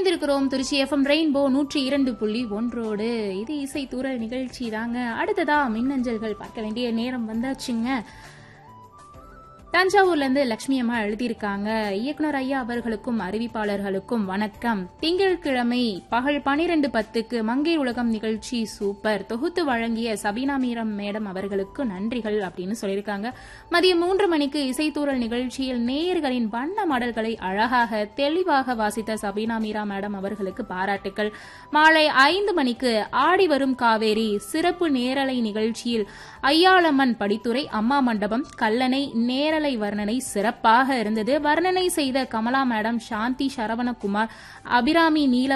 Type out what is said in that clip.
இணைந்திருக்கிறோம் Trichy FM rainbow நூற்றி இரண்டு புள்ளி ஒன்றோடு இது இசை தூரல் நிகழ்ச்சி தாங்க அடுத்ததா மின்னஞ்சல்கள் பார்க்க வேண்டிய நேரம் வந்தாச்சுங்க தஞ்சாவூர்ல இருந்து லட்சுமி அம்மா எழுதியிருக்காங்க இயக்குனர் ஐயா அவர்களுக்கும் அறிவிப்பாளர்களுக்கும் வணக்கம் திங்கட்கிழமை பகல் பனிரெண்டு பத்துக்கு மங்கை உலகம் நிகழ்ச்சி சூப்பர் தொகுத்து வழங்கிய சபீனா மீரம் மேடம் அவர்களுக்கு நன்றிகள் அப்படின்னு சொல்லியிருக்காங்க மதியம் மூன்று மணிக்கு இசைத்தூரல் நிகழ்ச்சியில் நேயர்களின் வண்ண மடல்களை அழகாக தெளிவாக வாசித்த சபீனா மீரா மேடம் அவர்களுக்கு பாராட்டுக்கள் மாலை ஐந்து மணிக்கு ஆடி வரும் காவேரி சிறப்பு நேரலை நிகழ்ச்சியில் ஐயாளம்மன் படித்துறை அம்மா மண்டபம் கல்லணை நேரலை வர்ணனை சிறப்பாக இருந்தது வர்ணனை செய்த கமலா மேடம் சாந்தி சரவணகுமார் அபிராமி நீல